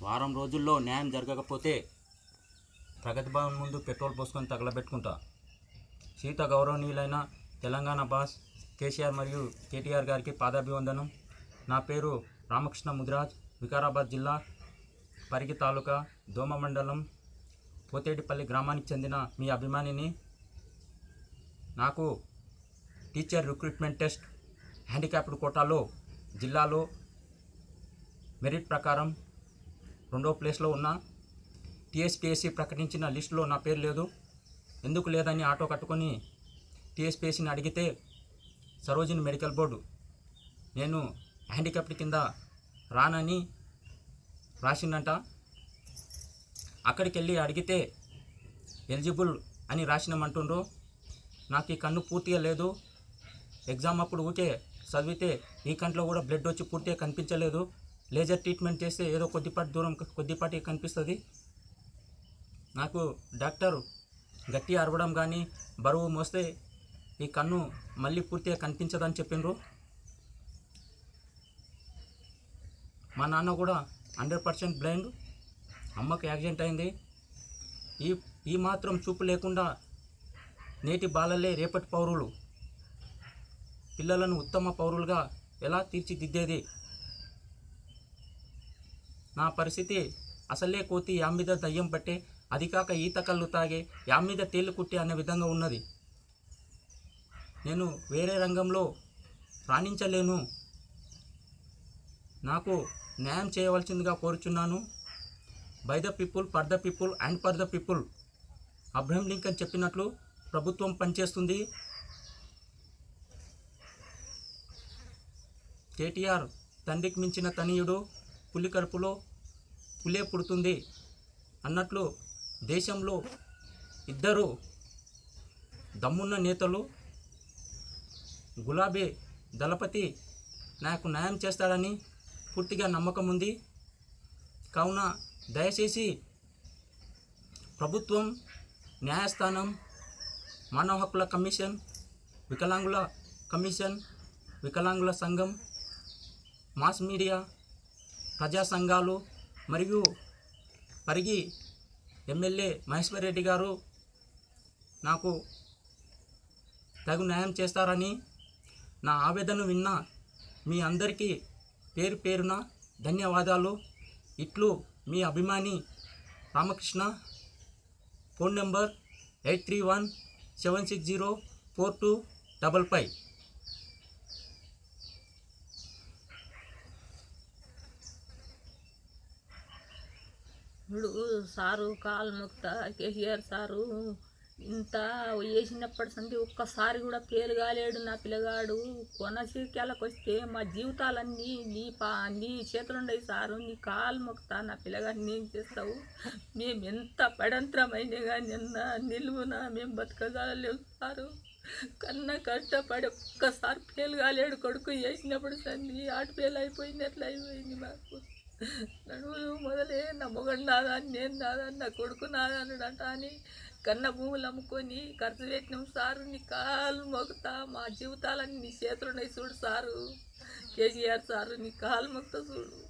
వారం రోజుల్లో న్యాయం జరగకపోతే ప్రగతి భవన్ ముందు పెట్రోల్ పోసుకొని తగలబెట్టుకుంటా సీత గౌరవనీయులైన తెలంగాణ బాస్ కేసీఆర్ మరియు కేటీఆర్ గారికి పాదాభివందనం నా పేరు రామకృష్ణ ముదిరాజ్ వికారాబాద్ జిల్లా పరిగి తాలూకా దోమ మండలం పోతేటిపల్లి గ్రామానికి చెందిన మీ అభిమానిని నాకు టీచర్ రిక్రూట్మెంట్ టెస్ట్ హ్యాండిక్యాప్డ్ కోటాలో జిల్లాలో మెరిట్ ప్రకారం రెండో ప్లేస్లో ఉన్న టీఎస్పీఎస్సీ ప్రకటించిన లిస్టులో నా పేరు లేదు ఎందుకు లేదని ఆటో కట్టుకొని టీఎస్పీఎస్సీని అడిగితే సరోజిని మెడికల్ బోర్డు నేను హ్యాండిక్యాప్డ్ కింద రానని రాసిందంట అక్కడికి వెళ్ళి అడిగితే ఎలిజిబుల్ అని రాసినామంటుండ్రు నాకు ఈ కన్ను పూర్తిగా లేదు ఎగ్జామ్ అప్పుడు ఊకే చదివితే ఈ కంట్లో కూడా బ్లడ్ వచ్చి పూర్తిగా కనిపించలేదు లేజర్ ట్రీట్మెంట్ చేస్తే ఏదో కొద్దిపాటి దూరం కొద్దిపాటి కనిపిస్తుంది నాకు డాక్టర్ గట్టి అరవడం కానీ బరువు మోస్తే ఈ కన్ను మళ్ళీ పూర్తిగా కనిపించదని చెప్పిండ్రు మా నాన్న కూడా హండ్రెడ్ పర్సెంట్ బ్లైండ్ అమ్మకి యాక్సిడెంట్ అయింది ఈ ఈ మాత్రం చూపు లేకుండా నేటి బాలలే రేపటి పౌరులు పిల్లలను ఉత్తమ పౌరులుగా ఎలా తీర్చిదిద్దేది నా పరిస్థితి అసలే కోతి యా మీద దయ్యం పట్టే అది కాక ఈత కళ్ళు తాగే యా మీద తేలు కుట్టే అనే విధంగా ఉన్నది నేను వేరే రంగంలో రాణించలేను నాకు న్యాయం చేయవలసిందిగా కోరుచున్నాను by the people for the people and for the people Abraham Lincoln చెప్పినట్లు ప్రభుత్వం పనిచేస్తుంది కేటీఆర్ తండ్రికి మించిన తనయుడు పులి కడుపులో పులే పుడుతుంది అన్నట్లు దేశంలో ఇద్దరు దమ్మున్న నేతలు గులాబీ దళపతి నాకు న్యాయం చేస్తాడని పూర్తిగా నమ్మకం ఉంది కావున దయచేసి ప్రభుత్వం న్యాయస్థానం మానవ హక్కుల కమిషన్ వికలాంగుల కమిషన్ వికలాంగుల సంఘం మాస్ మీడియా ప్రజా సంఘాలు మరియు పరిగి ఎమ్మెల్యే మహేశ్వర్ రెడ్డి గారు నాకు తగు న్యాయం చేస్తారని నా ఆవేదన విన్న మీ అందరికీ పేరు పేరున ధన్యవాదాలు ఇట్లు మీ అభిమాని Ramakrishna phone number eight three one seven six zero four two double five ఇప్పుడు సారు కాలు మొక్త కేసీఆర్ సారు ఇంత వేసినప్పటి సంది ఒక్కసారి కూడా పేరు కాలేడు నా పిల్లగాడు కొన చిరికాలకు వస్తే మా జీవితాలన్నీ నీ పా నీ చేతులుండయి సారు నీ కాలు మొక్తా నా పిల్లగాడిని ఏం చేస్తావు మేము ఎంత పడంత్రమైనా కానీ నిన్న నిలువున మేము బతకగలలేవు సారు కన్నా కష్టపడి ఒక్కసారి ఫెయిల్ కాలేడు కొడుకు వేసినప్పుడు సంది ఆట ఫెయిల్ అయిపోయింది ఎట్లా అయిపోయింది మాకు నడువులు మొదలే నా మొగడు నాదా నేను నాదా నా కొడుకు నాదా అన్నాడంట అని కన్న భూములు అమ్ముకొని ఖర్చు పెట్టినాం సారు నీ కాలు మొక్కుతా మా జీవితాలన్నీ నీ చేతులున్నాయి చూడు సారు కేసీఆర్ సారు నీ కాలు మొక్కుతా చూడు